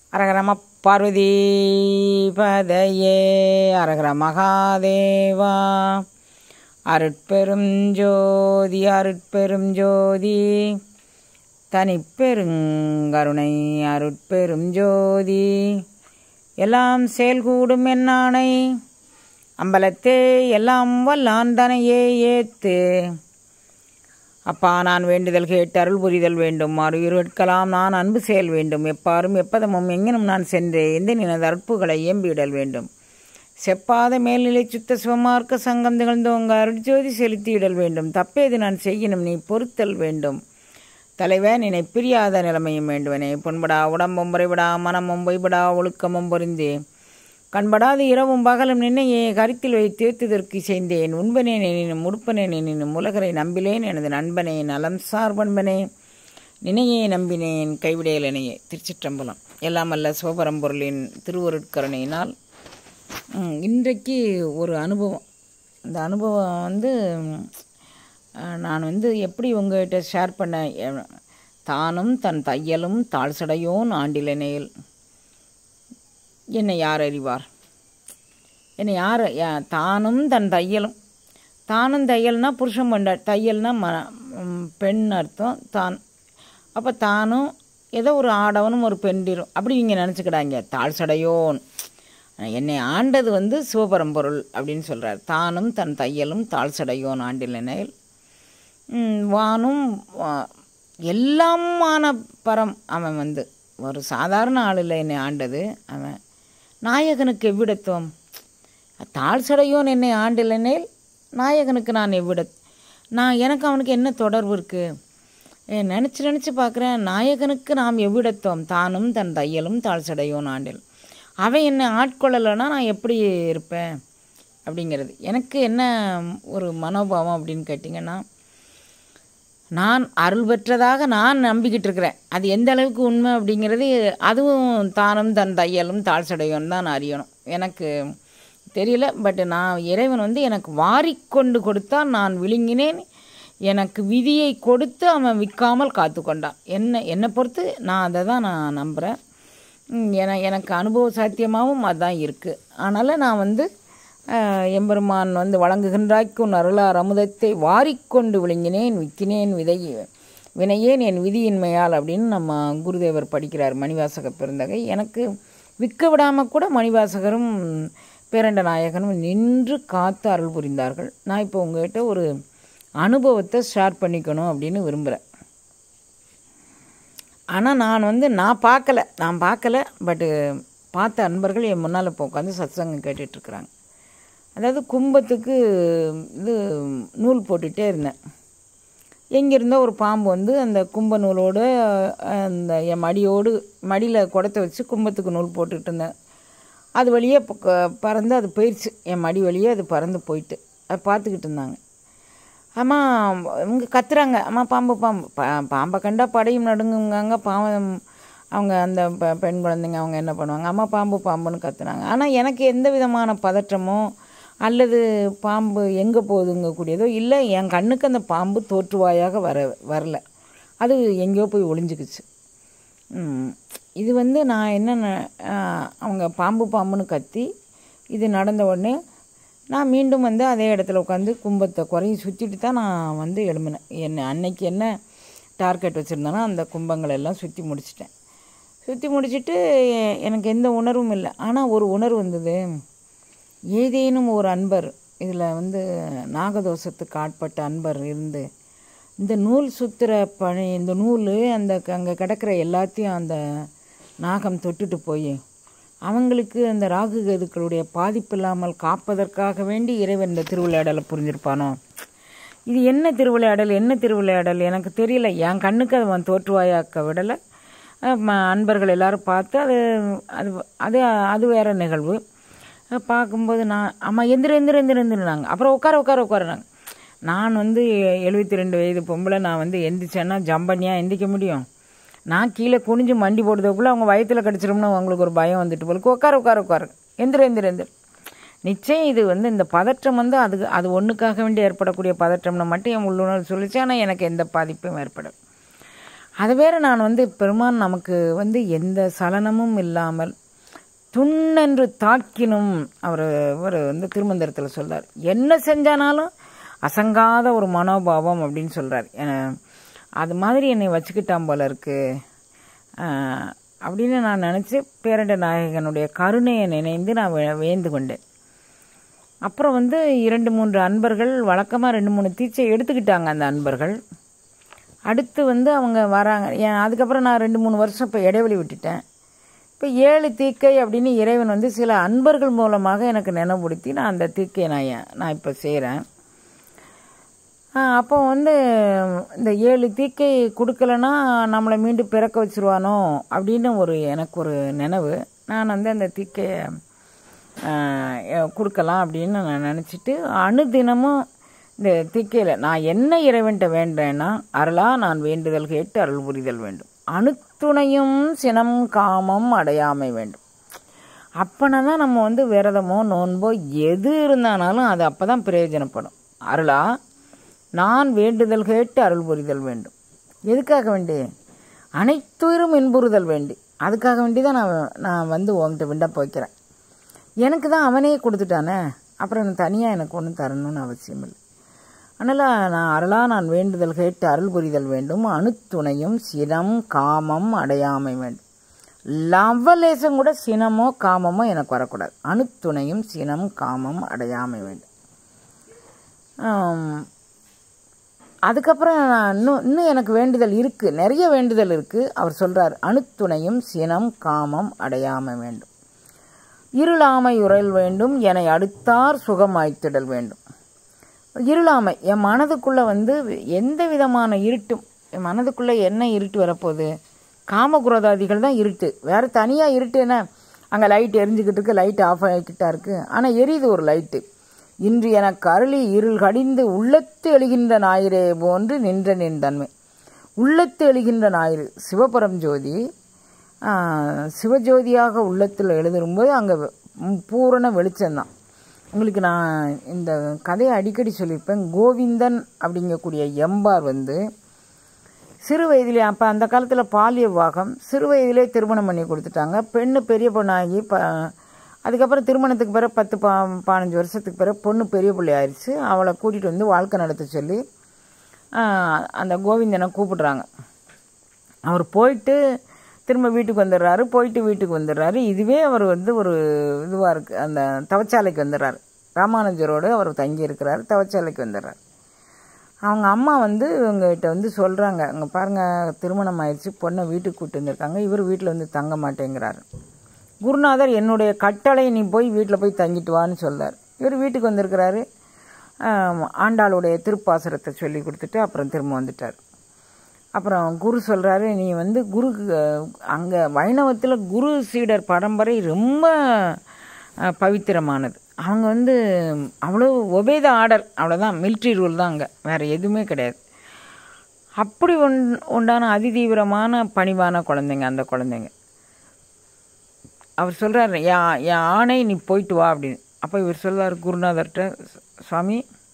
அரகரம பார்வதி பதையே அரகர மகாதேவா அருட்பெரும் ஜோதி அருட்பெரும் ஜோதி தனிப்பெருங்கருணை அருட்பெரும் ஜோதி எல்லாம் செயல்கூடும் என்னானை அம்பலத்தே எல்லாம் வல்லான் தனையே ஏத்து அப்பா நான் வேண்டுதல் கேட்டு அருள் புரிதல் வேண்டும் மறுயிருட்கலாம் நான் அன்பு செயல் வேண்டும் எப்பாரும் எப்பதமும் எங்கனும் நான் சென்றே எந்த நினது அற்புகளை ஏம்பிடல் வேண்டும் செப்பாத மேல்நிலை சுத்த சிவமார்க்க சங்கம் திகழ்ந்தோங்க அருட்ஜோதி செலுத்தியிடல் வேண்டும் தப்பேது நான் செய்யணும் நீ பொறுத்தல் வேண்டும் தலைவன் என்னை பிரியாத நிலைமையும் வேண்டுவனே பொன்படா உடம்பும் புறைவிடா மனமும் பொய்படா ஒழுக்கமும் பொருந்தே கண்படாது இரவும் பகலும் நின்னையே கருத்தில் வைத்து ஏத்துதற்கு செய்தேன் உண்பனேன் எனினும் உடுப்பனேன் எனினும் உலகரை நம்பிலேன் எனது நண்பனே நலம் சார்பண்பனே நினையே நம்பினேன் கைவிடையல் இணையே திருச்சிற்றம்பலம் எல்லாம் அல்ல சிவபரம்பொருளின் திருவருட்கருணையினால் ம், இன்றைக்கு ஒரு அனுபவம் இந்த அனுபவம் வந்து ம், அஹ், நான் வந்து எப்படி உங்ககிட்ட ஷேர் பண்ண எ- தானும் தன் தையலும் தாழ் சடையோன் ஆண்டிலனேல் என்னை யார் அறிவார் என்னை யார் யா- தானும் தன் தையலும் தானும் தையல்னா புருஷன் பண்ண தையல்னா ம ம், பெண் அர்த்தம் தான் அப்போ தானும் ஏதோ ஒரு ஆடவனும் ஒரு பெண்டிரும் அப்படி இங்கே நினச்சிக்கிடாங்க தாழ் சடையோன் என்னை ஆண்டது வந்து சிவபரம்பொருள் அப்படின்னு சொல்கிறார் தானும் தன் தையலும் தாழ் சடையோன் ஆண்டிலனையில் ம், வானும் வா- எல்லாமான பரம் அவன் வந்து ஒரு சாதாரண ஆள் இல்லை என்னை ஆண்டது அவன் நாயகனுக்கு எவ்விடத்துவம் தாழ் சடையோன் என்னை ஆண்டிலனேல் நாயகனுக்கு நான் எவ்விட நான் எனக்கு அவனுக்கு என்ன தொடர்பு இருக்குது நினச்சி நினச்சி பார்க்குறேன் நாயகனுக்கு நாம் எவ்விடத்துவம் தானும் தன் தையலும் தாழ் சடையோன் ஆண்டில் அவன் என்னை ஆட்கொள்ளலைன்னா நான் எப்படி இருப்பேன் அப்படிங்கிறது எனக்கு என்ன ஒரு மனோபாவம் அப்படின்னு கேட்டிங்கன்னா நான் அருள் பெற்றதாக நான் நம்பிக்கிட்டு இருக்கிறேன் அது எந்த அளவுக்கு உண்மை அப்படிங்கிறது அதுவும் தானும் தன் தையலும் தாழ் சடையும் தான் நான் அறியணும் எனக்கு தெரியல பட் நான் இறைவன் வந்து எனக்கு வாரிக்கொண்டு கொடுத்தான் நான் விழுங்கினேன் எனக்கு விதியை கொடுத்து அவன் விற்காமல் காத்து கொண்டான் என்ன என்னை பொறுத்து நான் அதை தான் நான் நம்புகிறேன் என எனக்கு அனுபவ சாத்தியமாகவும் அதுதான் இருக்குது அதனால் நான் வந்து ஆஹ், எம்பெருமான் வந்து வழங்குகின்றாய்க்கும் அருளார் அமுதத்தை வாரிக்கொண்டு விழுங்கினேன் விக்கினேன் விதை வினையேன் என் விதியின்மையால் அப்படின்னு நம்ம குருதேவர் படிக்கிறார் மணிவாசக பெருந்தகை எனக்கு விற்க விடாமல் கூட மணிவாசகரும் பேரண்ட நாயகனும் நின்று காத்து அருள் புரிந்தார்கள் நான் இப்போ உங்ககிட்ட ஒரு அனுபவத்தை ஷேர் பண்ணிக்கணும் அப்படின்னு விரும்புகிறேன் ஆனால் நான் வந்து நான் பார்க்கல நான் பார்க்கல பட்டு பார்த்த அன்பர்கள் என் முன்னால் இப்போ உட்காந்து சத்சங்கம் கேட்டுட்ருக்குறாங்க அதாவது கும்பத்துக்கு இது நூல் போட்டுகிட்டே இருந்தேன் எங்கிருந்தோ ஒரு பாம்பு வந்து அந்த கும்ப நூலோடு அந்த என் மடியோடு மடியில் குடத்தை வச்சு கும்பத்துக்கு நூல் போட்டுக்கிட்டு இருந்தேன் அது வழியே ப- க- பறந்து அது போயிடுச்சு என் மடி வழியே அது பறந்து போயிட்டு அதை பார்த்துக்கிட்டு இருந்தாங்க அம்மா இவங்க கத்துறாங்க அம்மா பாம்பு பாம்பு பா பாம்பை கண்டா படையும் நடுங்குங்காங்க பாவம் அவங்க அந்த பெ- பெண் குழந்தைங்க அவங்க என்ன பண்ணுவாங்க அம்மா பாம்பு பாம்புன்னு கத்துனாங்க ஆனால் எனக்கு எந்த விதமான பதற்றமோ அல்லது பாம்பு எங்கே போகுதுங்க கூடியதோ இல்லை என் கண்ணுக்கு அந்த பாம்பு தோற்றுவாயாக வர வரல அது எங்கேயோ போய் ஒளிஞ்சுக்குச்சு ம், இது வந்து நான் என்ன ந- ஆ, அவங்க பாம்பு பாம்புன்னு கத்தி இது நடந்த உடனே நான் மீண்டும் வந்து அதே இடத்துல உட்காந்து கும்பத்தை குறையும் சுற்றிட்டு தான் நான் வந்து எழும்பினேன் என்ன அன்னைக்கு என்ன டார்கெட் வச்சுருந்தேனோ அந்த கும்பங்களை எல்லாம் சுற்றி முடிச்சிட்டேன் சுற்றி முடிச்சிட்டு எ- எனக்கு எந்த உணர்வும் இல்லை ஆனால் ஒரு உணர்வு வந்தது ஏதேனும் ஒரு அன்பர் இதில் வந்து நாகதோஷத்துக்கு ஆட்பட்ட அன்பர் இருந்து இந்த நூல் சுத்துற பணி இந்த நூல் அந்த அங்கே கிடக்கிற எல்லாத்தையும் அந்த நாகம் தொட்டுட்டு போய் அவங்களுக்கு அந்த ராகு கேதுக்களுடைய பாதிப்பு இல்லாமல் காப்பதற்காக வேண்டி இறைவன் இந்த திருவிளையாடலை புரிஞ்சிருப்பானோ இது என்ன திருவிளையாடல் என்ன திருவிளையாடல் எனக்கு தெரியல என் கண்ணுக்கு அது அவன் தோற்றுவாயாக்க விடலை அஹ் ம- அன்பர்கள் எல்லாரும் பார்த்து அது அது அது அது வேற நிகழ்வு அஹ் பார்க்கும்போது நான் அம்மா எந்திர எந்திர எந்திர எந்திரினாங்க அப்புறம் உட்கார உட்கார உட்காருனாங்க நான் வந்து எழுபத்தி ரெண்டு வயது பொம்பளை நான் வந்து எந்திரிச்சேன்னா ஜம்பனியாக எந்திரிக்க முடியும் நான் கீழே குனிஞ்சு மண்டி போடுறதுக்குள்ளே அவங்க வயித்துல கடிச்சிரும்னு அவங்களுக்கு ஒரு பயம் வந்துட்டு போல உட்கார உட்கார உட்காரு எந்திர எந்திர எந்திர நிச்சயம் இது வந்து இந்த பதற்றம் வந்து அது அது ஒன்றுக்காக வேண்டி ஏற்படக்கூடிய பதற்றம்னு மட்டும் என் உள்ளுணர்வு சொல்லிச்சு ஆனால் எனக்கு எந்த பாதிப்பும் ஏற்படல அது வேற நான் வந்து பெருமான் நமக்கு வந்து எந்த சலனமும் இல்லாமல் துண்ணென்று தாக்கினும் அவர் அவர் வந்து திருமந்திரத்தில் சொல்றார் என்ன செஞ்சானாலும் அசங்காத ஒரு மனோபாவம் அப்படின்னு சொல்கிறார் அது மாதிரி என்னை வச்சுக்கிட்டான் போல இருக்கு ஆஹ், அப்படின்னு நான் நினச்சி பேரண்ட நாயகனுடைய கருணையை நினைந்து நான் வே- வேந்து கொண்டேன் அப்புறம் வந்து இரண்டு மூன்று அன்பர்கள் வழக்கமாக ரெண்டு மூணு தீட்சை எடுத்துக்கிட்டாங்க அந்த அன்பர்கள் அடுத்து வந்து அவங்க வராங்க ஏன் அதுக்கப்புறம் நான் ரெண்டு மூணு வருஷம் இப்போ இடைவெளி விட்டுட்டேன் இப்போ ஏழு தீக்கை அப்படின்னு இறைவன் வந்து சில அன்பர்கள் மூலமாக எனக்கு நினைவுபடுத்தி நான் அந்த தீக்கையை நான் ஏன்- நான் இப்போ செய்கிறேன் அப்போ வந்து இந்த ஏழு தீக்கை கொடுக்கலன்னா நம்மளை மீண்டும் பிறக்க வச்சிருவானோ அப்படின்னு ஒரு எனக்கு ஒரு நினைவு நான் வந்து அந்த தீக்கையை ஆஹ், எ- கொடுக்கலாம் அப்படின்னு நான் நினச்சிட்டு அணுதினமும் இந்த தீக்கையில் நான் என்ன இறைவன்ட்ட வேண்டேன்னா அருளா நான் வேண்டுதல் கேட்டு அருள் புரிதல் வேண்டும் அணுத்துணையும் சினம் காமம் அடையாமை வேண்டும் அப்போனா தான் நம்ம வந்து விரதமோ நோன்போ எது இருந்தானாலும் அது அப்போ தான் பிரயோஜனப்படும் அருளா நான் வேண்டுதல் கேட்டு அருள் புரிதல் வேண்டும் எதுக்காக வேண்டி அனைத்துயிரும் இன்புறுதல் வேண்டி அதுக்காக வேண்டி தான் நான் நான் வந்து உங்ககிட்ட விண்ணப்ப வைக்கிறேன் எனக்கு தான் அவனே கொடுத்துட்டானே அப்புறம் எனக்கு தனியாக எனக்கு ஒன்றும் தரணும்னு அவசியம் இல்லை அதனால் நான் அருளா நான் வேண்டுதல் கேட்டு அருள் புரிதல் வேண்டும் அணுத்துணையும் சினம் காமம் அடையாமை வேண்டும் லவலேசம் கூட சினமோ காமமோ எனக்கு வரக்கூடாது அணுத்துணையும் சினம் காமம் அடையாமை வேண்டும் ஆம், அதுக்கப்புறம் நான் இன்னும் இன்னும் எனக்கு வேண்டுதல் இருக்குது நிறைய வேண்டுதல் இருக்குது அவர் சொல்கிறார் அணுத்துணையும் சினம் காமம் அடையாமை வேண்டும் இருளாமை உரல் வேண்டும் என்னை அடுத்தார் சுகமாய்த்திடல் வேண்டும் இருளாமை என் மனதுக்குள்ளே வந்து எந்த விதமான இருட்டும் என் மனதுக்குள்ளே என்ன இருட்டு வரப்போகுது காமகுரோதாதிகள் தான் இருட்டு வேறு தனியாக இருட்டு என்ன அங்கே லைட் எரிஞ்சுக்கிட்டு இருக்கு லைட் ஆஃப் ஆகிக்கிட்டா இருக்கு ஆனால் எரியுது ஒரு லைட்டு இன்று எனக்கு அருளி இருள் கடிந்து உள்ளத்து எழுகின்ற ஞாயிறே போன்று நின்ற நின் தன்மை உள்ளத்து எழுகின்ற ஞாயிறு சிவபரம் ஜோதி ஆ, சிவஜோதியாக உள்ளத்தில் எழுதும்போது அங்கே பூரண வெளிச்சம்தான் உங்களுக்கு நான் இந்த கதையை அடிக்கடி சொல்லியிருப்பேன் கோவிந்தன் அப்படிங்கக்கூடிய எம்பார் வந்து சிறு வயதிலே அப்போ அந்த காலத்தில் பாலிய விவாகம் சிறு வயதிலே திருமணம் பண்ணி கொடுத்துட்டாங்க பெண்ணு பெரிய பொண்ணாகி ப அதுக்கப்புறம் திருமணத்துக்கு பிறகு பத்து பா பதினஞ்சு வருஷத்துக்கு பிறகு பொண்ணு பெரிய பிள்ளை ஆயிடுச்சு அவளை கூட்டிகிட்டு வந்து வாழ்க்கை நடத்த சொல்லி ஆஹ், அந்த கோவிந்தனை கூப்பிடுறாங்க அவர் போயிட்டு திரும்ப வீட்டுக்கு வந்துடுறாரு போயிட்டு வீட்டுக்கு வந்துடுறாரு இதுவே அவர் வந்து ஒரு இதுவாக இருக்குது அந்த தவச்சாலைக்கு வந்துடுறாரு ராமானுஜரோடு அவர் தங்கி இருக்கிறாரு தவச்சாலைக்கு வந்துடுறாரு அவங்க அம்மா வந்து இவங்ககிட்ட வந்து சொல்கிறாங்க அங்கே பாருங்கள் திருமணம் ஆயிடுச்சு பொண்ணை வீட்டுக்கு கூப்பிட்டு வந்திருக்காங்க இவர் வீட்டில் வந்து தங்க மாட்டேங்கிறாரு குருநாதர் என்னுடைய கட்டளை நீ போய் வீட்டில் போய் தங்கிட்டு வான்னு சொல்றார் இவர் வீட்டுக்கு வந்திருக்கிறாரு ஆம், ஆண்டாளுடைய திருப்பாசுரத்தை சொல்லி கொடுத்துட்டு அப்புறம் திரும்ப வந்துட்டார் அப்புறம் குரு சொல்கிறாரு நீ வந்து குரு அங்கே வைணவத்தில் குரு சீடர் பரம்பரை ரொம்ப அஹ், பவித்திரமானது அவங்க வந்து அவ்வளோ ஒபேத ஆர்டர் அவ்வளோதான் மிலிட்ரி ரூல் தான் அங்கே வேறு எதுவுமே கிடையாது அப்படி உண் உண்டான அதிதீவிரமான பணிவான குழந்தைங்க அந்த குழந்தைங்க அவர் சொல்கிறார் என் என் ஆணை நீ போயிட்டு வா அப்படின்னு அப்போ இவர் சொல்றார் குருநாதர்கிட்ட சுவாமி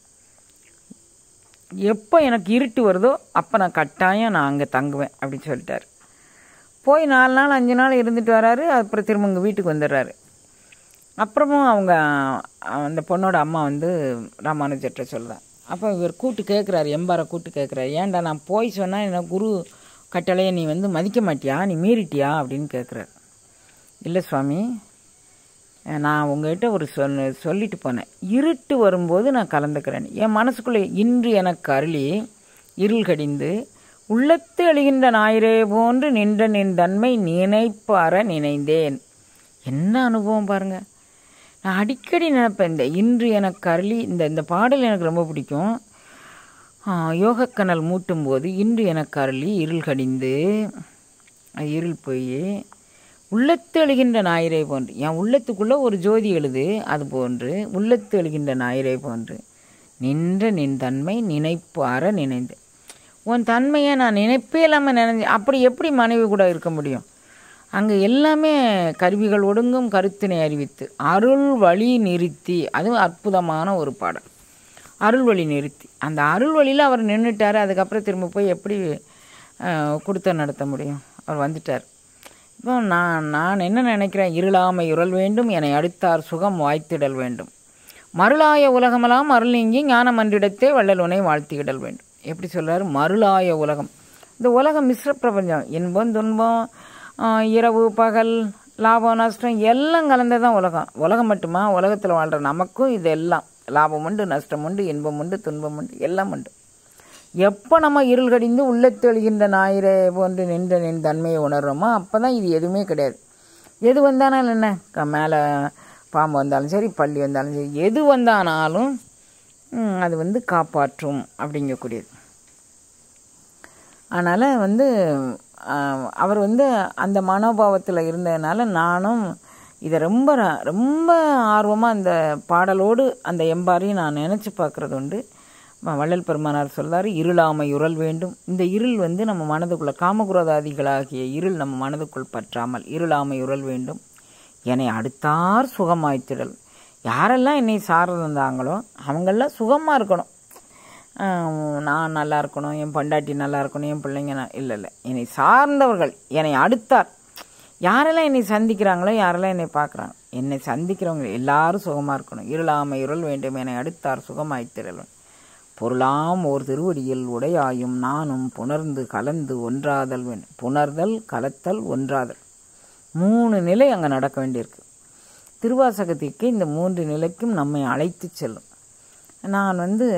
எப்போ எனக்கு இருட்டு வருதோ அப்போ நான் கட்டாயம் நான் அங்கே தங்குவேன் அப்படின்னு சொல்லிட்டார் போய் நாலு நாள் அஞ்சு நாள் இருந்துட்டு வராரு அப்புறம் திரும்ப இங்கே வீட்டுக்கு வந்துடுறாரு அப்புறமும் அவங்க அந்த பொண்ணோட அம்மா வந்து ராமானுஜர்கிட்ட சொல்கிறார் அப்போ இவர் கூட்டு கேட்குறாரு எம்பாரை கூட்டு கேட்குறாரு ஏன்டா நான் போய் சொன்னால் என்ன குரு கட்டளையை நீ வந்து மதிக்க மாட்டியா நீ மீறிட்டியா அப்படின்னு கேட்குறாரு இல்லை சுவாமி நான் உங்ககிட்ட ஒரு சொல் சொல்லிட்டு போனேன் இருட்டு வரும்போது நான் கலந்துக்கிறேன் என் மனசுக்குள்ளே இன்று எனக்கு அருளி இருள் கடிந்து உள்ளத்து அழிகின்ற ஞாயிறே போன்று நின்ற நின் தன்மை நினைப்பார நினைந்தேன் என்ன அனுபவம் பாருங்க நான் அடிக்கடி நினைப்பேன் இந்த இன்று எனக்கு அருளி இந்த இந்த பாடல் எனக்கு ரொம்ப பிடிக்கும் ஆ, யோகக்கனல் மூட்டும் போது இன்று எனக்கு அருளி இருள் கடிந்து அது இருள் போய் உள்ளத்து எழுகின்ற ஞாயிறை போன்று என் உள்ளத்துக்குள்ளே ஒரு ஜோதி எழுது அது போன்று உள்ளத்து எழுகின்ற ஞாயிறை போன்று நின்ற நின் தன்மை நினைப்பார நினைந்து உன் தன்மையை நான் நினைப்பே இல்லாமல் நினைஞ்சு அப்படி எப்படி மனைவி கூட இருக்க முடியும் அங்கே எல்லாமே கருவிகள் ஒடுங்கும் கருத்தினை அறிவித்து அருள் வழி நிறுத்தி அதுவும் அற்புதமான ஒரு பாடல் அருள் வழி நிறுத்தி அந்த அருள் வழியில் அவர் நின்றுட்டார் அதுக்கப்புறம் திரும்ப போய் எப்படி அஹ், கொடுத்த நடத்த முடியும் அவர் வந்துட்டார் இப்போ நான் நான் என்ன நினைக்கிறேன் இருளாமை உரல் வேண்டும் என்னை அடுத்தார் சுகம் வாய்த்திடல் வேண்டும் மருளாய உலகமெல்லாம் அருள் நீங்கி ஞான மன்றிடத்தே வள்ளல் உனை வாழ்த்தியிடல் வேண்டும் எப்படி சொல்றாரு மருளாய உலகம் இந்த உலகம் மிஸ்ர பிரபஞ்சம் இன்பம் துன்பம் ஆஹ், இரவு பகல் லாபம் நஷ்டம் எல்லாம் கலந்தது தான் உலகம் உலகம் மட்டுமா உலகத்தில் வாழ்கிற நமக்கும் இது எல்லாம் லாபம் உண்டு நஷ்டம் உண்டு இன்பம் உண்டு துன்பம் உண்டு எல்லாம் உண்டு எப்போ நம்ம இருள் கடிந்து உள்ளத்தெழுகின்ற ஞாயிறை போன்று நின்ற நின் தன்மையை உணர்றோமோ அப்போ தான் இது எதுவுமே கிடையாது எது வந்தானாலும் என்ன க- மேலே பாம்பு வந்தாலும் சரி பள்ளி வந்தாலும் சரி எது வந்தானாலும் ம், அது வந்து காப்பாற்றும் அப்படிங்கக்கூடியது அதனால் வந்து ஆஹ், அவர் வந்து அந்த மனோபாவத்தில் இருந்ததுனால நானும் இதை ரொம்ப ர- ரொம்ப ஆர்வமாக அந்த பாடலோடு அந்த எம்பாரையும் நான் நினச்சி பார்க்குறது உண்டு வ- வள்ளல் பெருமானார் சொல்றாரு இருளாமை உரல் வேண்டும் இந்த இருள் வந்து நம்ம மனதுக்குள்ள காமகுரோதாதிகளாகிய இருள் நம்ம மனதுக்குள் பற்றாமல் இருளாமை உரல் வேண்டும் என்னை அடுத்தார் சுகமாய்த்திடல் யாரெல்லாம் என்னை சார்ந்திருந்தாங்களோ அவங்கெல்லாம் சுகமாக இருக்கணும் ஆஹ் நான் நல்லா இருக்கணும் என் பொண்டாட்டி நல்லா இருக்கணும் என் பிள்ளைங்க நான் இல்லை இல்லை என்னை சார்ந்தவர்கள் என்னை அடுத்தார் யாரெல்லாம் என்னை சந்திக்கிறாங்களோ யாரெல்லாம் என்னை பார்க்குறாங்க என்னை சந்திக்கிறவங்க எல்லாரும் சுகமாக இருக்கணும் இருளாமை இருள் வேண்டும் என்னை அடுத்தார் சுகமாய்த்திடலும் பொருளாம் ஓர் திருவடியில் உடையாயும் நானும் புணர்ந்து கலந்து ஒன்றாதல் வேண்டும் புணர்தல் கலத்தல் ஒன்றாதல் மூணு நிலை அங்கே நடக்க வேண்டியிருக்கு திருவாசகத்திற்கு இந்த மூன்று நிலைக்கும் நம்மை அழைத்து செல்லும் நான் வந்து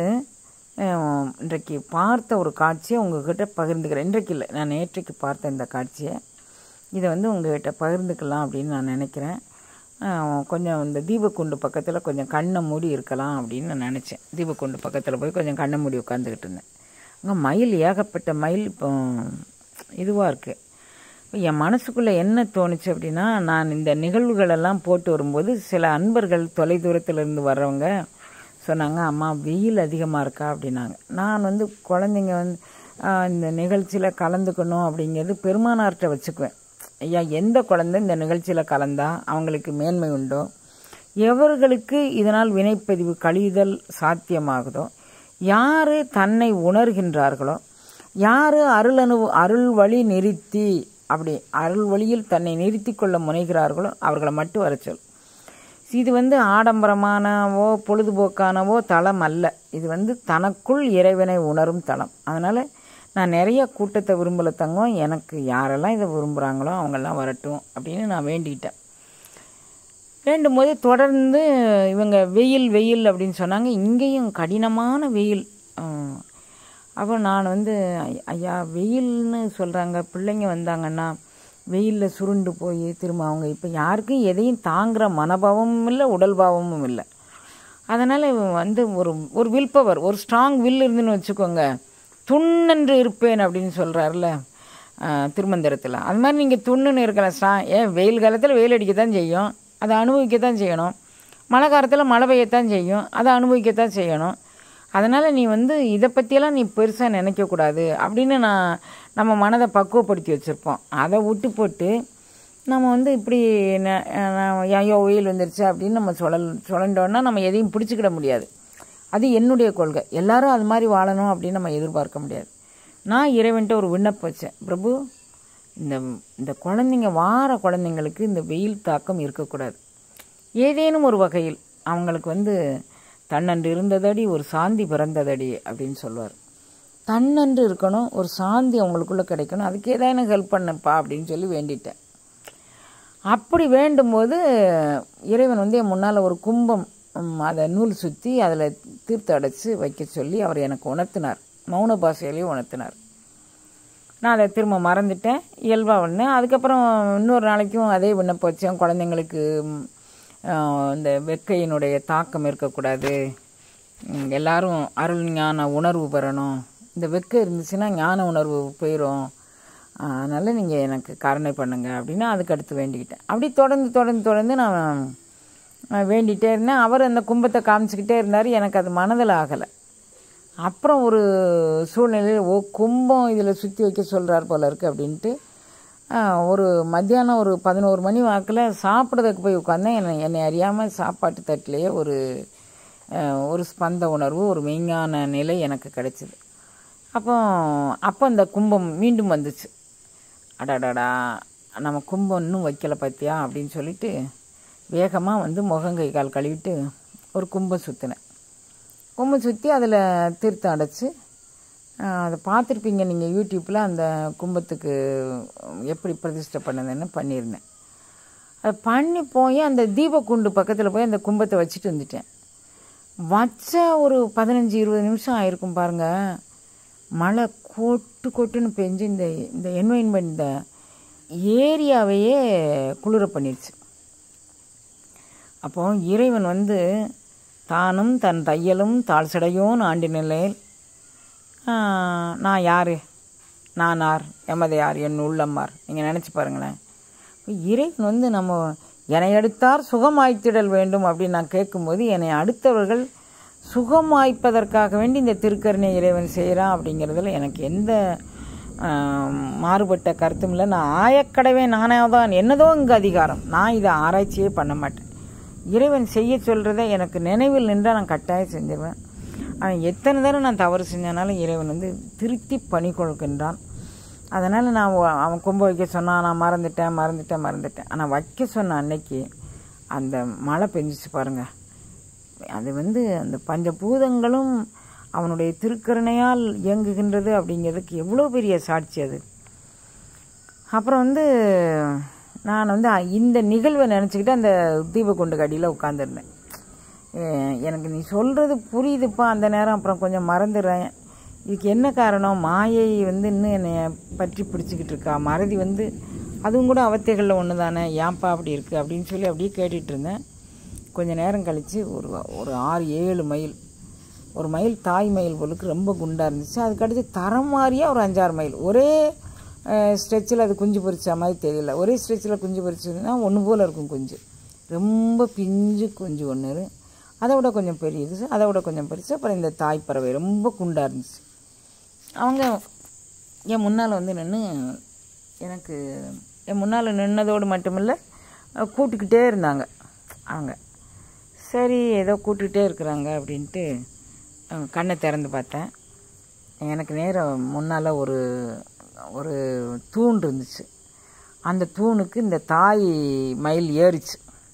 அஹ், இன்றைக்கு பார்த்த ஒரு காட்சியை உங்ககிட்ட பகிர்ந்துக்கிறேன் இன்றைக்கு இல்லை நான் நேற்றைக்கு பார்த்த இந்த காட்சியை இதை வந்து உங்ககிட்ட பகிர்ந்துக்கலாம் அப்படின்னு நான் நினைக்கிறேன் அஹ், கொஞ்சம் இந்த தீபக்குண்டு பக்கத்தில் கொஞ்சம் கண்ணை மூடி இருக்கலாம் அப்படின்னு நான் நினச்சேன் தீபக்குண்டு பக்கத்தில் போய் கொஞ்சம் கண்ணை மூடி உட்காந்துக்கிட்டு இருந்தேன் அங்கே மயில் ஏகப்பட்ட மயில் இப்போ இதுவாக இருக்குது என் மனசுக்குள்ளே என்ன தோணுச்சு அப்படின்னா நான் இந்த நிகழ்வுகளெல்லாம் போட்டு வரும்போது சில அன்பர்கள் தொலைதூரத்தில் இருந்து வர்றவங்க சொன்னாங்க அம்மா வெயில் அதிகமாக இருக்கா அப்படின்னாங்க நான் வந்து குழந்தைங்க வந்து ஆஹ், இந்த நிகழ்ச்சியில் கலந்துக்கணும் அப்படிங்கிறது பெருமானார்கிட்ட வச்சுக்குவேன் ஐயா எந்த குழந்தை இந்த நிகழ்ச்சியில் கலந்தா அவங்களுக்கு மேன்மை உண்டோ எவர்களுக்கு இதனால் வினைப்பதிவு கழிதல் சாத்தியமாகுதோ யார் தன்னை உணர்கின்றார்களோ யார் அருள் அனு அருள் வழி நிறுத்தி அப்படி அருள் வழியில் தன்னை நிறுத்தி கொள்ள முனைகிறார்களோ அவர்களை மட்டும் வர சொல் இது வந்து ஆடம்பரமானவோ பொழுதுபோக்கானவோ தளம் அல்ல இது வந்து தனக்குள் இறைவனை உணரும் தளம் அதனால் நான் நிறைய கூட்டத்தை விரும்பல தங்கம் எனக்கு யாரெல்லாம் இதை விரும்புகிறாங்களோ அவங்கெல்லாம் வரட்டும் அப்படின்னு நான் வேண்டிக்கிட்டேன் வேண்டும் போது தொடர்ந்து இவங்க வெயில் வெயில் அப்படின்னு சொன்னாங்க இங்கேயும் கடினமான வெயில் ஆஹ், அப்போ நான் வந்து ஐ- ஐயா வெயில்னு சொல்கிறாங்க பிள்ளைங்க வந்தாங்கன்னா வெயிலில் சுருண்டு போய் திரும்ப அவங்க இப்போ யாருக்கும் எதையும் தாங்குற மனபாவமும் இல்லை உடல் பாவமும் இல்லை அதனால் வந்து ஒரு ஒரு வில் பவர் ஒரு ஸ்ட்ராங் வில் இருந்துன்னு வச்சுக்கோங்க துண்ணென்று இருப்பேன் அப்படின்னு சொல்கிறாருல திருமந்திரத்தில் அது மாதிரி நீங்கள் துண்ணுன்னு இருக்கலாம் ஸ்ட்ரா ஏன் வெயில் காலத்தில் வெயில் அடிக்கத்தான் செய்யும் அதை அனுபவிக்கத்தான் செய்யணும் மழை காலத்தில் மழை பெய்யத்தான் செய்யும் அதை அனுபவிக்கத்தான் செய்யணும் அதனால் நீ வந்து இதை பற்றியெல்லாம் நீ பெருசாக நினைக்கக்கூடாது அப்படின்னு நான் நம்ம மனதை பக்குவப்படுத்தி வச்சுருப்போம் அதை விட்டு போட்டு நம்ம வந்து இப்படி ந- அஹ் ஐயோ வெயில் வந்துருச்சு அப்படின்னு நம்ம சுழல் சுழண்டோன்னா நம்ம எதையும் பிடிச்சிக்கிட முடியாது அது என்னுடைய கொள்கை எல்லாரும் அது மாதிரி வாழணும் அப்படின்னு நம்ம எதிர்பார்க்க முடியாது நான் இறைவன்ட்ட ஒரு விண்ணப்பம் வச்சேன் பிரபு இந்த இந்த குழந்தைங்க வார குழந்தைங்களுக்கு இந்த வெயில் தாக்கம் இருக்கக்கூடாது ஏதேனும் ஒரு வகையில் அவங்களுக்கு வந்து தன்னன்று இருந்ததடி ஒரு சாந்தி பிறந்ததடி அப்படின்னு சொல்லுவார் தன்னன்று இருக்கணும் ஒரு சாந்தி அவங்களுக்குள்ளே கிடைக்கணும் அதுக்கு ஏதாவது ஹெல்ப் பண்ணப்பா அப்படின்னு சொல்லி வேண்டிட்டேன் அப்படி வேண்டும்போது இறைவன் வந்து என் முன்னால் ஒரு கும்பம் ம், அதை நூல் சுற்றி அதில் தீர்த்து அடைச்சி வைக்க சொல்லி அவர் எனக்கு உணர்த்தினார் மௌன பாஷையிலேயே உணர்த்தினார் நான் அதை திரும்ப மறந்துட்டேன் இயல்பாக ஒன்று அதுக்கப்புறம் இன்னொரு நாளைக்கும் அதே விண்ணப்பம் வச்சேன் குழந்தைங்களுக்கு ம், ஆஹ், இந்த வெக்கையினுடைய தாக்கம் இருக்கக்கூடாது ம், எல்லாரும் அருள் ஞான உணர்வு பெறணும் இந்த வெக்கை இருந்துச்சுன்னா ஞான உணர்வு போயிடும் அதனால் நீங்கள் எனக்கு கருணை பண்ணுங்க அப்படின்னு அதுக்கு அடுத்து வேண்டிக்கிட்டேன் அப்படி தொடர்ந்து தொடர்ந்து தொடர்ந்து நான் நான் வேண்டிகிட்டே இருந்தேன் அவர் அந்த கும்பத்தை காமிச்சிக்கிட்டே இருந்தார் எனக்கு அது மனதில் ஆகலை அப்புறம் ஒரு சூழ்நிலையில் ஓ கும்பம் இதில் சுற்றி வைக்க சொல்கிறார் போல இருக்கு அப்படின்ட்டு ஆ, ஒரு மத்தியானம் ஒரு பதினோரு மணி வாக்கில் சாப்பிட்றதுக்கு போய் உட்காந்தேன் என்னை என்னை அறியாமல் சாப்பாட்டு தட்டிலேயே ஒரு ஆ, ஒரு ஸ்பந்த உணர்வு ஒரு மெய்ஞான நிலை எனக்கு கிடைச்சிது அப்போ அப்போ அந்த கும்பம் மீண்டும் வந்துச்சு அடடடா நம்ம கும்பம் இன்னும் வைக்கல பார்த்தியா அப்படின்னு சொல்லிட்டு வேகமாக வந்து முகங்கை கால் கழுவிட்டு ஒரு கும்பம் சுற்றினேன் கும்பம் சுற்றி அதில் தீர்த்தம் அடைச்சி அதை பார்த்துருப்பீங்க நீங்கள் யூடியூப்பில் அந்த கும்பத்துக்கு எப்படி பிரதிஷ்டை பண்ணதுன்னு பண்ணியிருந்தேன் அதை பண்ணி போய் அந்த தீபக்குண்டு பக்கத்தில் போய் அந்த கும்பத்தை வச்சுட்டு வந்துட்டேன் வச்ச ஒரு பதினஞ்சு இருபது நிமிஷம் ஆயிருக்கும் பாருங்கள் மழை கொட்டு கொட்டுன்னு பெஞ்சு இந்த இந்த என்வைன்மெண்ட் இந்த ஏரியாவையே குளிர பண்ணிடுச்சு அப்போ இறைவன் வந்து தானும் தன் தையலும் தாழ் சடையோன் ஆண்டு நிலையில் நான் யார் நான் யார் எமது யார் என் உள்ளம்மார் நீங்கள் நினச்சி பாருங்களேன் இறைவன் வந்து நம்ம என்னை அடுத்தார் சுகமாய்த்திடல் வேண்டும் அப்படின்னு நான் கேட்கும்போது என்னை அடுத்தவர்கள் சுகமாய்ப்பதற்காக வேண்டி இந்த திருக்கருணை இறைவன் செய்கிறான் அப்படிங்கிறதுல எனக்கு எந்த மாறுபட்ட கருத்தும் இல்லை நான் ஆயக்கடவே நானே தான் என்னதோ இங்கே அதிகாரம் நான் இதை ஆராய்ச்சியே பண்ண மாட்டேன் இறைவன் செய்ய சொல்கிறத எனக்கு நினைவில் நின்றால் நான் கட்டாயம் செஞ்சிருவேன் அவன் எத்தனை தடவை நான் தவறு செஞ்சனாலும் இறைவன் வந்து திருத்தி பணி கொடுக்கின்றான் அதனால் நான் அவன் கொம்பு வைக்க சொன்னான் நான் மறந்துட்டேன் மறந்துட்டேன் மறந்துட்டேன் ஆனால் வைக்க சொன்ன அன்னைக்கு அந்த மழை பெஞ்சிச்சு பாருங்கள் அது வந்து அந்த பஞ்சபூதங்களும் அவனுடைய திருக்கருணையால் இயங்குகின்றது அப்படிங்கிறதுக்கு எவ்வளோ பெரிய சாட்சி அது அப்புறம் வந்து நான் வந்து இந்த நிகழ்வை நினச்சிக்கிட்டு அந்த தீபக்குண்டுக்கு அடியில் உட்காந்துருந்தேன் எனக்கு நீ சொல்கிறது புரியுதுப்பா அந்த நேரம் அப்புறம் கொஞ்சம் மறந்துடுறேன் இதுக்கு என்ன காரணம் மாயை வந்து இன்னும் என்னை பற்றி பிடிச்சிக்கிட்டு இருக்கா மறதி வந்து அதுவும் கூட அவத்தைகளில் ஒன்று தானே ஏன்ப்பா அப்படி இருக்குது அப்படின்னு சொல்லி அப்படியே கேட்டுட்டு இருந்தேன் கொஞ்சம் நேரம் கழித்து ஒரு ஒரு ஆறு ஏழு மைல் ஒரு மைல் தாய் மயில் பொருளுக்கு ரொம்ப குண்டாக இருந்துச்சு அதுக்கடுத்து தரம் மாதிரியாக ஒரு அஞ்சாறு மைல் ஒரே ஸ்ட்ரெச்சில் அது குஞ்சு பொறிச்ச மாதிரி தெரியல ஒரே ஸ்ட்ரெச்சில் குஞ்சு பொறிச்சதுன்னா ஒன்று போல் இருக்கும் குஞ்சு ரொம்ப பிஞ்சு குஞ்சு ஒன்று அதை விட கொஞ்சம் பெரியது அதை விட கொஞ்சம் பெருசு அப்புறம் இந்த தாய் பறவை ரொம்ப குண்டாக இருந்துச்சு அவங்க என் முன்னால் வந்து நின்று எனக்கு என் முன்னால் நின்னதோடு மட்டுமில்லை கூட்டுக்கிட்டே இருந்தாங்க அவங்க சரி ஏதோ கூட்டுக்கிட்டே இருக்கிறாங்க அப்படின்ட்டு கண்ணை திறந்து பார்த்தேன் எனக்கு நேரம் முன்னால் ஒரு ஒரு தூண் இருந்துச்சு அந்த தூணுக்கு இந்த தாய் மயில் ஏறிச்சு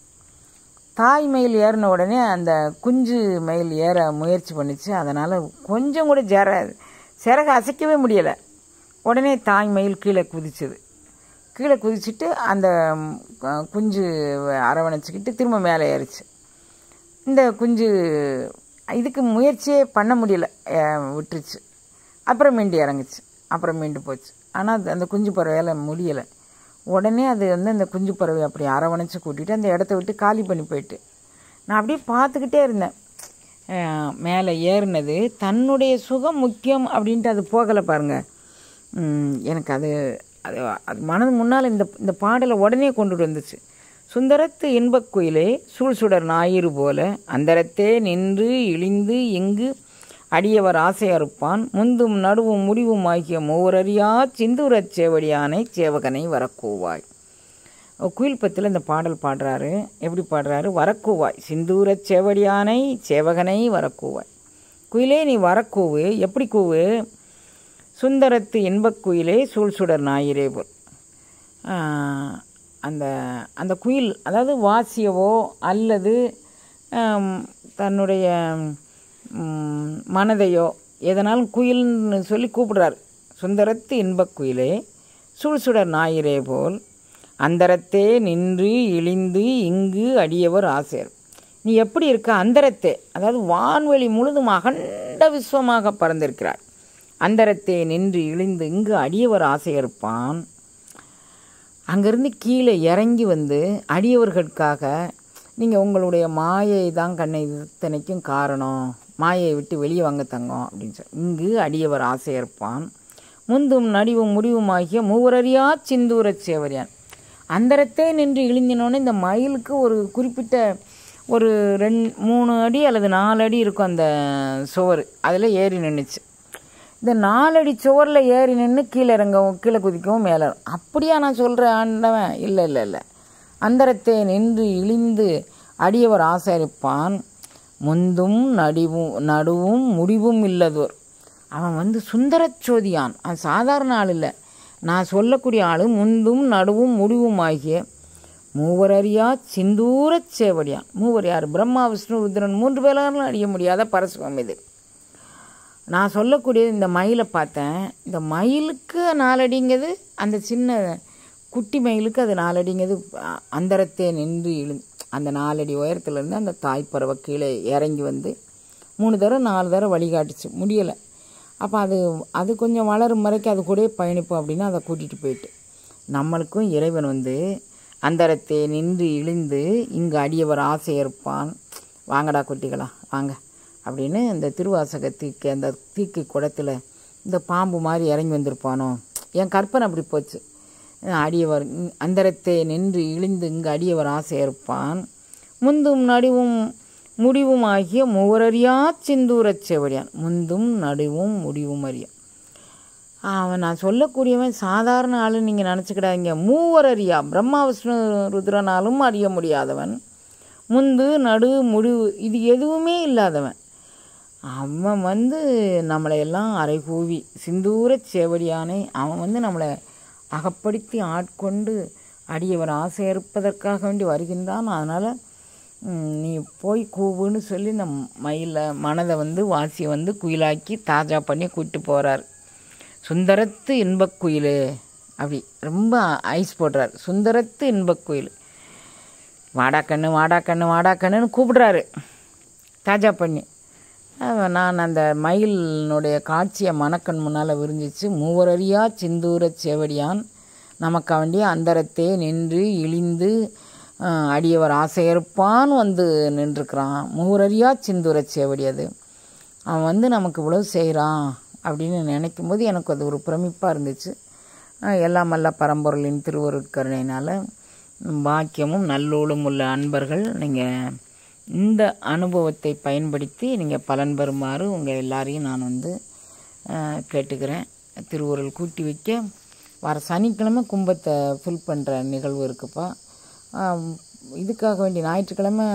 தாய் மயில் ஏறின உடனே அந்த குஞ்சு மயில் ஏற முயற்சி பண்ணிச்சு அதனால் கொஞ்சம் கூட ஜர சிறகு அசைக்கவே முடியலை உடனே தாய் மயில் கீழே குதிச்சுது கீழே குதிச்சுட்டு அந்த குஞ்சு அரவணைச்சிக்கிட்டு திரும்ப மேலே ஏறிச்சு இந்த குஞ்சு இதுக்கு முயற்சியே பண்ண முடியல விட்டுருச்சு அப்புறம் மீண்டு இறங்குச்சு அப்புறம் மீண்டு போச்சு ஆனால் அந்த குஞ்சு பறவையால் முடியலை உடனே அது வந்து அந்த குஞ்சு பறவை அப்படி அரவணைச்சு கூட்டிகிட்டு அந்த இடத்த விட்டு காலி பண்ணி போயிட்டு நான் அப்படியே பார்த்துக்கிட்டே இருந்தேன் மேலே ஏறினது தன்னுடைய சுகம் முக்கியம் அப்படின்ட்டு அது போகலை பாருங்கள் எனக்கு அது அது அது மனது முன்னால் இந்த இந்த பாடலை உடனே கொண்டுட்டு வந்துச்சு சுந்தரத்து இன்பக் குயிலே சூழ் சுடர் ஞாயிறு போல அந்தரத்தே நின்று இழிந்து இங்கு அடியவர் ஆசை அறுப்பான் முந்தும் நடுவும் முடிவும் ஆகிய மூவரறியா சிந்தூரச் சேவடியானை சேவகனை வரக்கூவாய் குயில் பத்தில் இந்த பாடல் பாடுறாரு எப்படி பாடுறாரு வரக்கூவாய் சிந்தூரச் சேவடியானை சேவகனை வரக்கூவாய் குயிலே நீ வரக்கூவு எப்படி கூவு சுந்தரத்து இன்பக் குயிலே சூழ் சுடர் ஞாயிறே போல் அந்த அந்த குயில் அதாவது வாசியவோ அல்லது தன்னுடைய மனதையோ எதனாலும் குயில்னு சொல்லி கூப்பிடுறார் சுந்தரத்து இன்பக் குயிலே சுழ்சுடர் ஞாயிறே போல் அந்தரத்தே நின்று இழிந்து இங்கு அடியவர் ஆசையர் நீ எப்படி இருக்க அந்தரத்தே அதாவது வான்வெளி முழுதும் அகண்ட விஸ்வமாக பறந்திருக்கிறார் அந்தரத்தே நின்று இழிந்து இங்கு அடியவர் ஆசையறுப்பான் அங்கேருந்து கீழே இறங்கி வந்து அடியவர்களுக்காக நீங்கள் உங்களுடைய மாயை தான் கண்ணை இத்தனைக்கும் காரணம் மாயை விட்டு வெளியே வாங்க தங்கம் அப்படின்னு சொல்லி இங்கு அடியவர் ஆசையற்பான் முந்தும் நடிவும் முடிவுமாகிய மூவரறியா சிந்தூரச் சேவரியான் அந்தரத்தே நின்று இழிந்தினோன்னு இந்த மயிலுக்கு ஒரு குறிப்பிட்ட ஒரு ரெண் மூணு அடி அல்லது நாலு அடி இருக்கும் அந்த சுவர் அதில் ஏறி நின்றுச்சு இந்த நாலடி சுவரில் ஏறி நின்று கீழே இறங்கவும் கீழே குதிக்கவும் மேலே அப்படியா நான் சொல்கிறேன் ஆண்டவன் இல்லை இல்லை இல்லை அந்தரத்தே நின்று இழிந்து அடியவர் ஆசரிப்பான் முந்தும் நடிவும் நடுவும் முடிவும் இல்லதோர் அவன் வந்து சுந்தரச்சோதியான் அவன் சாதாரண ஆள் இல்லை நான் சொல்லக்கூடிய ஆள் முந்தும் நடுவும் முடிவும் ஆகிய மூவரறியா சிந்தூரச் சேவடியான் மூவர் யார் பிரம்மா விஷ்ணு ருத்ரன் மூன்று பேராலும் அறிய முடியாத பரசுவம் இது நான் சொல்லக்கூடிய இந்த மயிலை பார்த்தேன் இந்த மயிலுக்கு நாலடிங்கிறது அந்த சின்ன குட்டி மயிலுக்கு அது நாலடிங்கிறது அ- அந்தரத்தே நின்று இழு அந்த நாலடி உயரத்துலேருந்து அந்த தாய்ப்பறவை கீழே இறங்கி வந்து மூணு தடவை நாலு தடவை வழிகாட்டுச்சு முடியலை அப்போ அது அது கொஞ்சம் வளரும் வரைக்கும் அது கூடயே பயணிப்போம் அப்படின்னு அதை கூட்டிகிட்டு போயிட்டு நம்மளுக்கும் இறைவன் வந்து அந்தரத்தே நின்று இழிந்து இங்கு அடியவர் ஆசை இருப்பான் வாங்கடா குட்டிகளா வாங்க அப்படின்னு இந்த திருவாசக தீக்கு அந்த தீக்கு குடத்தில் இந்த பாம்பு மாதிரி இறங்கி வந்திருப்பானோ என் கற்பனை அப்படி போச்சு அடியவர் இங்- அந்தரத்தே நின்று இழிந்து இங்கு அடியவர் ஆசை இருப்பான் முந்தும் நடுவும் முடிவும் ஆகிய மூவரறியா சிந்தூரச் செவடியான் முந்தும் நடுவும் முடிவும் அறிய அவன் நான் சொல்லக்கூடியவன் சாதாரண ஆளு நீங்கள் நினச்சிக்கிடாதீங்க மூவர் அறியா பிரம்மா விஷ்ணு ருத்ரனாலும் அறிய முடியாதவன் முந்து நடு முடிவு இது எதுவுமே இல்லாதவன் அவன் வந்து நம்மளை எல்லாம் அரைகூவி சிந்தூரச் சேவடியானை அவன் வந்து நம்மளை அகப்படுத்தி ஆட்கொண்டு அடியவர் ஆசை இருப்பதற்காக வேண்டி வருகின்றான் அதனால் நீ போய் கூவுன்னு சொல்லி இந்த மயில மனதை வந்து வாசியை வந்து குயிலாக்கி தாஜா பண்ணி கூப்பிட்டு போகிறார் சுந்தரத்து இன்பக் குயில் அப்படி ரொம்ப ஐஸ் போடுறார் சுந்தரத்து இன்பக் குயில் வாடா கண்ணு வாடா கண்ணு வாடா கண்ணுன்னு கூப்பிடுறாரு தாஜா பண்ணி அவன் நான் அந்த மயிலினுடைய காட்சியை மணக்கண் முன்னால் விரிஞ்சிச்சு மூவரறியா சிந்தூரச் சேவடியான் நமக்கு வேண்டிய அந்தரத்தே நின்று இழிந்து அஹ், அடியவர் ஆசையறுப்பான் வந்து நின்றுக்கிறான் மூவரறியா சிந்தூரச் சேவடி அது அவன் வந்து நமக்கு இவ்வளவு செய்கிறான் அப்படின்னு நினைக்கும் போது எனக்கு அது ஒரு பிரமிப்பாக இருந்துச்சு அஹ், எல்லாம் வல்ல பரம்பொருளின் திருவருட்கருணையினால் பாக்கியமும் நல்லோடும் உள்ள அன்பர்கள் நீங்கள் இந்த அனுபவத்தை பயன்படுத்தி நீங்கள் பலன் பெறுமாறு உங்கள் எல்லாரையும் நான் வந்து அஹ், கேட்டுக்கிறேன் திருவுருள் கூட்டி வைக்க வர சனிக்கிழமை கும்பத்தை ஃபில் பண்ணுற நிகழ்வு இருக்குப்பா ஆம், இதுக்காக வேண்டி ஞாயிற்றுக்கிழமை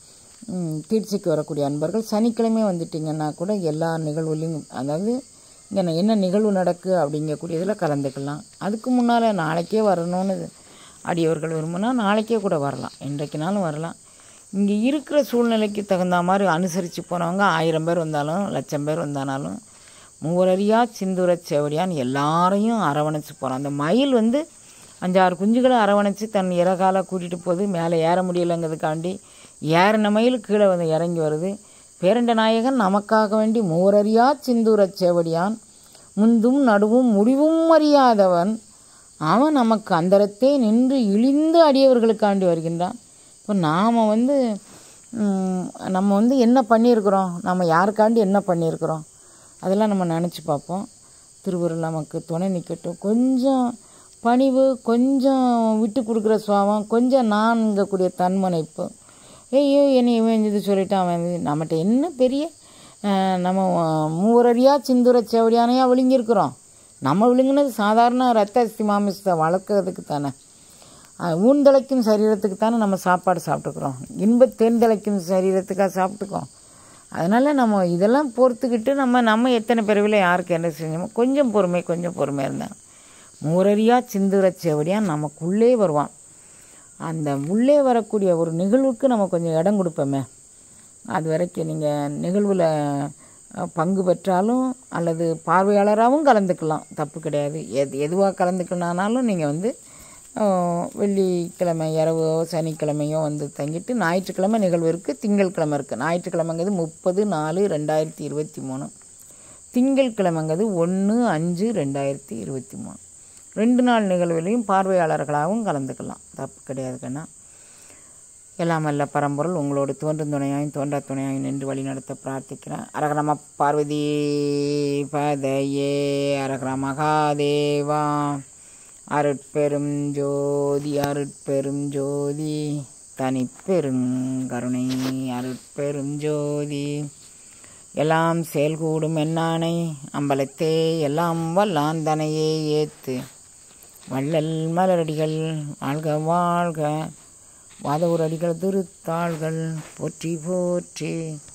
ம், தீட்சைக்கு வரக்கூடிய அன்பர்கள் சனிக்கிழமை வந்துட்டிங்கன்னா கூட எல்லா நிகழ்வுலையும் அதாவது இங்கே என்ன நிகழ்வு நடக்கு அப்படிங்கக்கூடியதில் கலந்துக்கலாம் அதுக்கு முன்னால் நாளைக்கே வரணும்னு அடியவர்கள் விரும்பினா நாளைக்கே கூட வரலாம் என்றைக்குனாலும் வரலாம் இங்கே இருக்கிற சூழ்நிலைக்கு தகுந்த மாதிரி அனுசரித்து போனவங்க ஆயிரம் பேர் வந்தாலும் லட்சம் பேர் வந்தானாலும் மூவரறியா சிந்துரச் செவடியான் எல்லாரையும் அரவணைச்சு போகிறான் அந்த மயில் வந்து அஞ்சாறு குஞ்சுகளை அரவணைச்சு தன் இறகால கூட்டிகிட்டு போகுது மேலே ஏற முடியலைங்கிறதுக்காண்டி ஏறின மயில் கீழே வந்து இறங்கி வருது பேரண்ட நாயகன் நமக்காக வேண்டி மூவரறியா சிந்தூரச் செவடியான் முந்தும் நடுவும் முடிவும் அறியாதவன் அவன் நமக்கு அந்தரத்தே நின்று இழிந்து அடியவர்களுக்காண்டி வருகின்றான் இப்போ நாம் வந்து ம், நம்ம வந்து என்ன பண்ணியிருக்கிறோம் நம்ம யாருக்காண்டி என்ன பண்ணியிருக்கிறோம் அதெல்லாம் நம்ம நினச்சி பார்ப்போம் திருவருள் நமக்கு துணை நிற்கட்டும் கொஞ்சம் பணிவு கொஞ்சம் விட்டு கொடுக்குற சுவாபம் கொஞ்சம் நான்கக்கூடிய தன்மனைப்பு ஐயோ என்னை இவன் இது சொல்லிட்டான் அவன் இது. நம்மகிட்ட என்ன பெரிய அஹ், நம்ம அஹ், மூவரடியா சிந்துர செவடியானையா விழுங்கியிருக்கிறோம் நம்ம விழுங்கினது சாதாரண ரத்த அஸ்தி மாமிசத்தை வளர்க்கறதுக்கு தானே அஹ், ஊன்தலைக்கும் சரீரத்துக்கு தானே நம்ம சாப்பாடு சாப்பிட்டுக்கிறோம் இன்பத் தேர்ந்தலைக்கும் சரீரத்துக்காக சாப்பிட்டுக்கோம் அதனால் நம்ம இதெல்லாம் பொறுத்துக்கிட்டு நம்ம நம்ம எத்தனை பிறவில யாருக்கு என்ன செஞ்சோமோ கொஞ்சம் பொறுமை கொஞ்சம் பொறுமையாக இருந்தாங்க மூரறியா சிந்துர செவடியா நமக்குள்ளே வருவான் அந்த உள்ளே வரக்கூடிய ஒரு நிகழ்வுக்கு நம்ம கொஞ்சம் இடம் கொடுப்போமே அது வரைக்கும் நீங்கள் நிகழ்வில் பங்கு பெற்றாலும் அல்லது பார்வையாளராகவும் கலந்துக்கலாம் தப்பு கிடையாது எது எதுவாக கலந்துக்கணும்னாலும் நீங்கள் வந்து அஹ், வெள்ளிக்கிழமை இரவோ சனிக்கிழமையோ வந்து தங்கிட்டு ஞாயிற்றுக்கிழமை நிகழ்வு இருக்குது திங்கட்கிழமை இருக்குது ஞாயிற்றுக்கிழமைங்கிறது முப்பது நாலு ரெண்டாயிரத்தி இருபத்தி மூணு திங்கட்கிழமைங்கிறது ஒன்று அஞ்சு ரெண்டாயிரத்தி இருபத்தி மூணு ரெண்டு நாள் நிகழ்வுலையும் பார்வையாளர்களாகவும் கலந்துக்கலாம் தப்பு கிடையாது கண்ணா எல்லாம் அல்ல பரம்பொருள் உங்களோடு தோன்றும் துணையாயும் தோன்றா துணையாயும் நின்று வழி நடத்த பிரார்த்திக்கிறேன் அரகரம பார்வதி பதையே அரகர மகாதேவா அருட்பெரும் ஜோதி அருட்பெரும் ஜோதி தனிப்பெருங்கருணை அருட்பெரும் ஜோதி எல்லாம் செயல்கூடும் என்னானை அம்பலத்தே எல்லாம் வல்லாந்தனையே ஏத்து வள்ளல் மலரடிகள் வாழ்க வாழ்க வாதவூர் அடிகள் திருத்தாள்கள் போற்றி போற்றி